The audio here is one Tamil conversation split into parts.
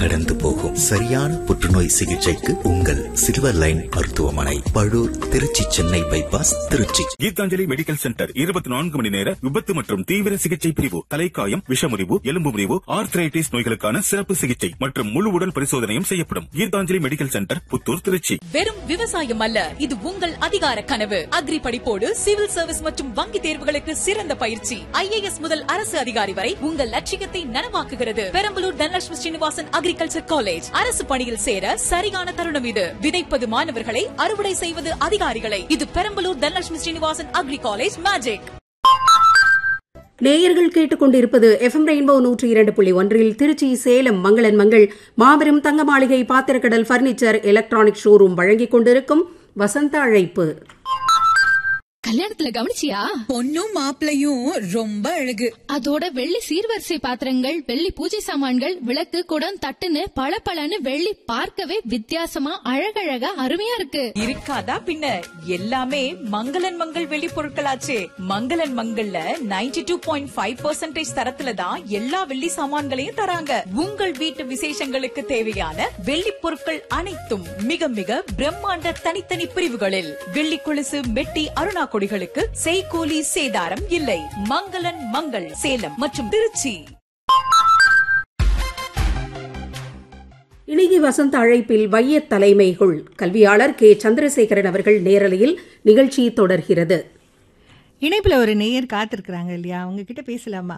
கடந்து போகும் சரியான புற்றுநோய் சிகிச்சைக்கு உங்கள் சில்வர் லைன் மருத்துவமனை Palur Trichy Chennai bypass Trichy Geethanjali medical centre இருபத்தி நான்கு மணி நேர விபத்து மற்றும் தீவிர சிகிச்சை பிரிவு தலைக்காயம் விஷமுறிவு எலும்பு முறிவு ஆர்த்ரைட்டிஸ் நோய்களுக்கான சிறப்பு சிகிச்சை மற்றும் முழு உடல் பரிசோதனையும் செய்யப்படும் கீதாஞ்சலி மெடிக்கல் சென்டர் புத்தூர் திருச்சி வெறும் விவசாயம் அல்ல இது உங்கள் அதிகார கனவு அக்ரி படிப்போடு சிவில் சர்வீஸ் மற்றும் வங்கி தேர்வுகளுக்கு சிறந்த பயிற்சி ஐஏஎஸ் முதல் அரசு அதிகாரி வரை உங்கள் லட்சியத்தை நனவாக்குகிறது பெரம்பலூர் தனலட்சுமி ஸ்ரீனிவாசன் அக்ரிகல்ச்சர் காலேஜ் அரசு பணியில் சேர சரியான தருணம் இது விதைப்பது மாணவர்களை அறுவடை செய்வது அதிகாரிகளை இது Perambalur Dhanalakshmi Srinivasan agri college magic நேயர்கள் கேட்டுக்கொண்டிருப்பது எஃப்எம் ரெயின்போ நூற்றி இரண்டு புள்ளி ஒன்றில் திருச்சி சேலம் மங்களன் மங்கள் மாபெரும் தங்க மாளிகை பாத்திரக்கடல் பர்னிச்சர் எலக்ட்ரானிக் ஷோரூம் வழங்கிக் கொண்டிருக்கும் வசந்த அழைப்பு கல்யாணத்துல கவனிச்சியா பொண்ணும் மாப்பிளையும் ரொம்ப அழகு அதோட வெள்ளி சீர்வரிசை பாத்திரங்கள் வெள்ளி பூஜை சாமான்கள் விளக்கு குடம் தட்டுன்னு பளபளன்னு வெள்ளி பார்க்கவே வித்தியாசமா அழகழகா அருமையா இருக்கு இருக்காதா பின்ன எல்லாமே மங்களன் மங்கள் வெளி பொருட்களாச்சே மங்களன் மங்கள்ல 92.5% டூ பாயிண்ட் ஃபைவ் பர்சன்டேஜ் தரத்துல தான் எல்லா வெள்ளி சாமான்களையும் தராங்க உங்கள் வீட்டு விசேஷங்களுக்கு தேவையான வெள்ளி பொருட்கள் அனைத்தும் மிக மிக பிரம்மாண்ட தனித்தனி பிரிவுகளில் வெள்ளி கொலுசு மெட்டி அருணா கொடிகளுக்கு செய்கூலி சேதாரம் இல்லை மங்களன் மங்கள் சேலம் மற்றும் திருச்சி இணைய வசந்த அழைப்பில் வையத் தலைமைகள் கல்வியாளர் கே சந்திரசேகரன் அவர்கள் நேரலையில் நிகழ்ச்சி தொடர்கிறது இணைப்புல ஒரு நேயர் காத்திருக்கிறாங்க இல்லையா அவங்க கிட்ட பேசலாமா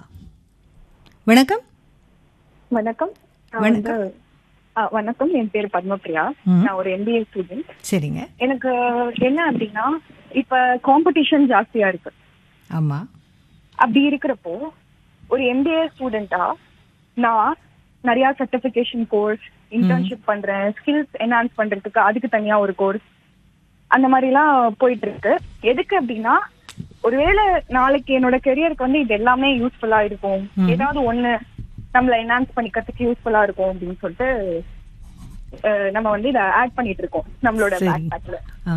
வணக்கம் வணக்கம் நான் வணக்கம். வந்து- ஆ, வணக்கம் என் பேர் பத்மபிரியா நான் ஒரு எம்பிஏ ஸ்டூடெண்ட் சரிங்க எனக்கு என்ன அப்படின்னா இப்ப காம்படிஷன் ஜாஸ்தியா இருக்கு ஆமா அப்படி இருக்கிறப்போ ஒரு எம்பிஏ ஸ்டூடெண்டா நான் நிறைய சர்டிபிகேஷன் கோர்ஸ் இன்டர்ன்ஷிப் பண்றேன் ஸ்கில்ஸ் என்ஹான்ஸ் பண்றதுக்கு அதுக்கு தனியா ஒரு கோர்ஸ் அந்த மாதிரி எல்லாம் போயிட்டு இருக்கு எதுக்கு அப்படின்னா ஒருவேளை நாளைக்கு என்னோட கெரியருக்கு வந்து இது எல்லாமே யூஸ்ஃபுல்லா இருக்கும் ஏதாவது ஒண்ணு நம்மள என்ஹான்ஸ் பண்ணிக்கிறதுக்கு யூஸ்ஃபுல்லா இருக்கும் அப்படின்னு சொல்லிட்டு அஹ், நம்ம வந்து இதை ஆட் பண்ணிட்டு இருக்கோம் நம்மளோட சரி. பேக் பேக்ல ஆ.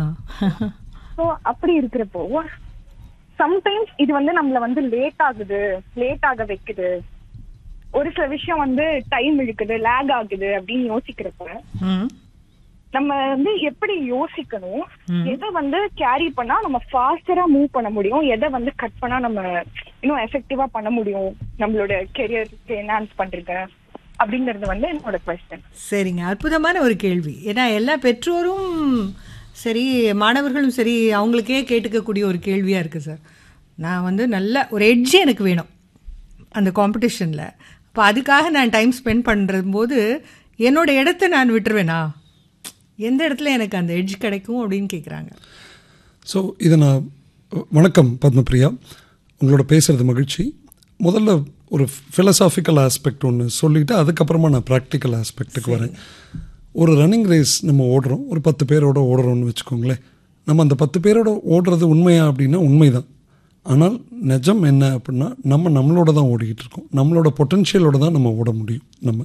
ஸோ அப்படி இருக்கிறப்போ சம்டைம்ஸ் இது வந்து நம்மள வந்து லேட் ஆகுது லேட் ஆக வைக்குது ஒரு சில விஷயம் வந்து டைம் இழுக்குது லேக் ஆகுது அப்படின்னு யோசிக்கிறப்ப ம். நம்ம வந்து எப்படி யோசிக்கணும் எதை வந்து கேரி பண்ணா நம்ம ஃபாஸ்டரா மூவ் பண்ண முடியும் எதை வந்து கட் பண்ணா நம்ம இன்னும் எஃபெக்டிவா பண்ண முடியும் நம்மளோட கெரியருக்கு என்ஹான்ஸ் பண்றது அப்படிங்கறது வந்து என்னோட கொஸ்டின் சரிங்க அற்புதமான ஒரு கேள்வி ஏன்னா எல்லா பெற்றோரும் சரி மாணவர்களும் சரி அவங்களுக்கே கேட்டுக்கக்கூடிய ஒரு கேள்வியாக இருக்குது சார் நான் வந்து நல்ல ஒரு எட்ஜ் எனக்கு வேணும் அந்த காம்படிஷனில் அப்போ அதுக்காக நான் டைம் ஸ்பெண்ட் பண்ணுற போது என்னோட இடத்த நான் விட்டுருவேனா எந்த இடத்துல எனக்கு அந்த எட்ஜ் கிடைக்கும் அப்படின்னு கேட்குறாங்க ஸோ இதை நான் வணக்கம் பத்மபிரியா உங்களோட பேசுகிறது மகிழ்ச்சி முதல்ல ஒரு ஃபிலசாபிக்கல் ஆஸ்பெக்ட் ஒன்று சொல்லிவிட்டு அதுக்கப்புறமா நான் ப்ராக்டிக்கல் ஆஸ்பெக்ட்டுக்கு வரேன் ஒரு ரன்னிங் ரேஸ் நம்ம ஓடுறோம் ஒரு பத்து பேரோட ஓடுறோம்னு வச்சுக்கோங்களேன் நம்ம அந்த பத்து பேரோட ஓடுறது உண்மையா அப்படின்னா உண்மைதான் ஆனால் நிஜம் என்ன அப்படின்னா நம்ம நம்மளோட தான் ஓடிக்கிட்டு இருக்கோம் நம்மளோட பொட்டென்ஷியலோட தான் நம்ம ஓட முடியும் நம்ம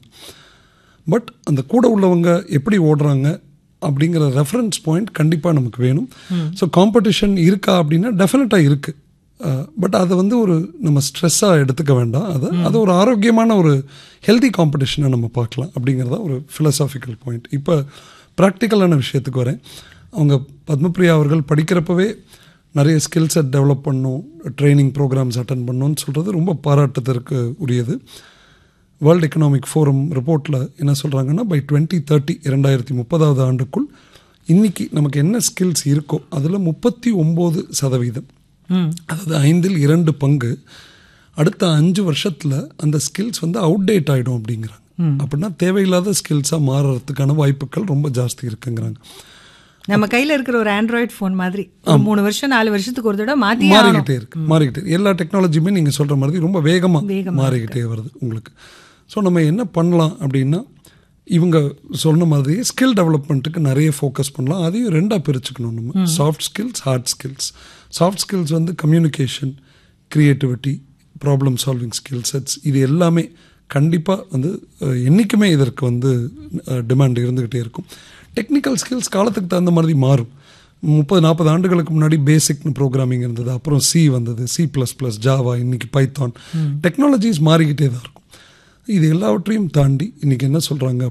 பட் அந்த கூட உள்ளவங்க எப்படி ஓடுறாங்க அப்படிங்கிற ரெஃபரன்ஸ் பாயிண்ட் கண்டிப்பாக நமக்கு வேணும் ஸோ காம்படிஷன் இருக்கா அப்படின்னா டெஃபினட்டாக இருக்குது பட் அதை வந்து ஒரு நம்ம ஸ்ட்ரெஸ்ஸாக எடுத்துக்க வேண்டாம் அதை அது ஒரு ஆரோக்கியமான ஒரு ஹெல்தி காம்படிஷனை நம்ம பார்க்கலாம் அப்படிங்கிறதா ஒரு ஃபிலசாபிக்கல் பாயிண்ட் இப்போ ப்ராக்டிக்கலான விஷயத்துக்கு வரேன் அவங்க பத்மபிரியா அவர்கள் படிக்கிறப்பவே நிறைய ஸ்கில் செட் டெவலப் பண்ணும் ட்ரைனிங் ப்ரோக்ராம்ஸ் அட்டன் பண்ணணும்னு சொல்கிறது ரொம்ப பாராட்டுதற்கு உரியது வேர்ல்டு எக்கனாமிக் ஃபோரம் ரிப்போர்ட்டில் என்ன சொல்கிறாங்கன்னா பை டுவெண்ட்டி தேர்ட்டி இரண்டாயிரத்தி முப்பதாவது ஆண்டுக்குள் இன்னைக்கு நமக்கு என்ன ஸ்கில்ஸ் இருக்கோ அதில் முப்பத்தி ஒம்பது சதவீதம் அதாவது ஐந்தில் இரண்டு பங்கு அடுத்த அஞ்சு வருஷத்தில் அந்த ஸ்கில்ஸ் வந்து அவுடேட் ஆகிடும் அப்படிங்கிறாங்க அப்படின்னா தேவையில்லாத ஸ்கில்ஸாக மாறுறதுக்கான வாய்ப்புகள் ரொம்ப ஜாஸ்தி இருக்குங்கிறாங்க நம்ம கையில் இருக்கிற ஒரு ஆண்ட்ராய்டு ஃபோன் மாதிரி ஒரு மூணு வருஷம் நாலு வருஷத்துக்கு ஒரு தடவை மாற்றி மாறிக்கிட்டே இருக்கு மாறிக்கிட்டே இருக்கு. எல்லா டெக்னாலஜியுமே நீங்கள் சொல்கிற மாதிரி ரொம்ப வேகமாக வேகமா மாறிக்கிட்டே வருது உங்களுக்கு ஸோ நம்ம என்ன பண்ணலாம் அப்படின்னா இவங்க சொன்ன மாதிரி ஸ்கில் டெவலப்மெண்ட்டுக்கு நிறைய ஃபோக்கஸ் பண்ணலாம் அதையும் ரெண்டாக பிரிச்சுக்கணும் நம்ம soft skills hard skills soft skills வந்து communication creativity problem solving skill sets இது எல்லாமே கண்டிப்பாக வந்து அஹ், என்றைக்குமே இதற்கு வந்து டிமாண்ட் இருந்துக்கிட்டே இருக்கும் டெக்னிக்கல் ஸ்கில்ஸ் காலத்துக்கு தகுந்த மாதிரி மாறும் முப்பது நாற்பது ஆண்டுகளுக்கு முன்னாடி பேசிக்னு ப்ரோக்ராமிங் இருந்தது அப்புறம் சி வந்தது சி ப்ளஸ் ப்ளஸ் ஜாவா இன்னைக்கு பைத்தான் டெக்னாலஜிஸ் மாறிக்கிட்டே தான் இருக்கும் இது எல்லாவற்றையும் தாண்டி இன்னைக்கு என்ன சொல்கிறாங்க